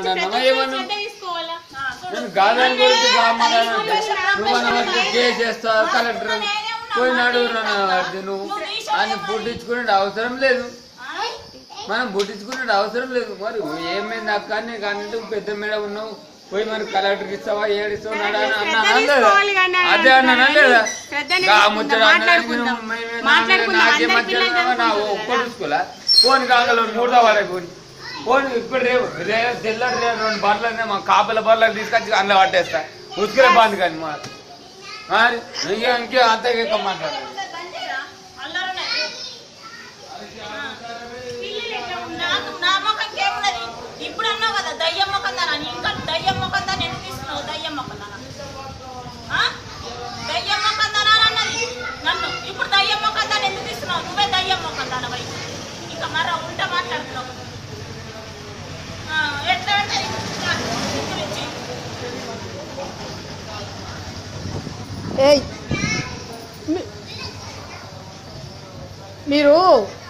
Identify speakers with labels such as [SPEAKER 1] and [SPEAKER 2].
[SPEAKER 1] అనమా ఏమన్నా
[SPEAKER 2] శ్రద్ధ తీసుకోవాలా
[SPEAKER 3] ఆ, చూడు.
[SPEAKER 1] నేను గాదని గురించి బ్రాహ్మణాన్ని నువ్వు అనవచ్చు కేసు చేస్తావు కలెక్టర్ పోయినాడు అనవచ్చు నువ్వు ఆయన పుట్టించుకునే అవసరం లేదు మనం పుట్టించుకునే అవసరం లేదు మరి ఏమైంది అక్క నీకు అంటే పెద్ద మీద ఉన్నావు పోయి మరి కలెక్టర్కి ఇస్తావా ఏడిస్తావు నాడు అని
[SPEAKER 2] శ్రద్ధ
[SPEAKER 1] అన్నానా లేదా
[SPEAKER 2] తీసుకోవాలి కానీ
[SPEAKER 1] అదే అన్నానా లేదా
[SPEAKER 2] శ్రద్ధనే
[SPEAKER 1] గా
[SPEAKER 2] తీసుకుందాం,
[SPEAKER 1] ముచ్చట అన్నానికి
[SPEAKER 2] మాట్లాడుకుందాం.
[SPEAKER 1] నువ్వు మేమే నా-
[SPEAKER 2] మాట్లాడుకుందాం,
[SPEAKER 1] నాకే
[SPEAKER 2] అందరి
[SPEAKER 1] మధ్య
[SPEAKER 2] పిల్లలు
[SPEAKER 1] నా
[SPEAKER 2] చదువుకుంటారు
[SPEAKER 1] ఒక్కడు స్కూలా ఫోన్ కాగల మూడో వాళ్ళకి పోయి ఫోన్ ఇప్పుడు రేపు రే తెల్లటి రే రెండు బర్రెలు మా కాపల బర్రెలు తీసుకొచ్చి అందులో పట్టేస్తా ఉతికిన బంద్ కానీ మా మరి ఇంకే ఇంకే అంతే ఇంకా మాట్లాడాలి
[SPEAKER 3] బందీరా? అల్లరునే.
[SPEAKER 2] పిల్లలు ఎట్లా ఉన్నారు?
[SPEAKER 3] నాకు నా ముఖం కేమున్నది ఇప్పుడు అన్నావు కదా దయ్యం ముఖం దానా ఇంకా దయ్యం ముఖం దాన్ని ఎందుకు తీస్తున్నావు దయ్యం ముఖం దానా ఆ? దయ్యం ముఖం దానా అని అన్నది నన్ను ఇప్పుడు దయ్యం ముఖం దాన్ని ఎందుకు తీస్తున్నావు నువ్వే దయ్యం ముఖం దాన వై ఇంకా మరో ఉల్ట మాట్లాడుతున్నావు ఆ, ఎట్లా అంటే నీ గురించి
[SPEAKER 4] ఏయ్ మీ- మీరు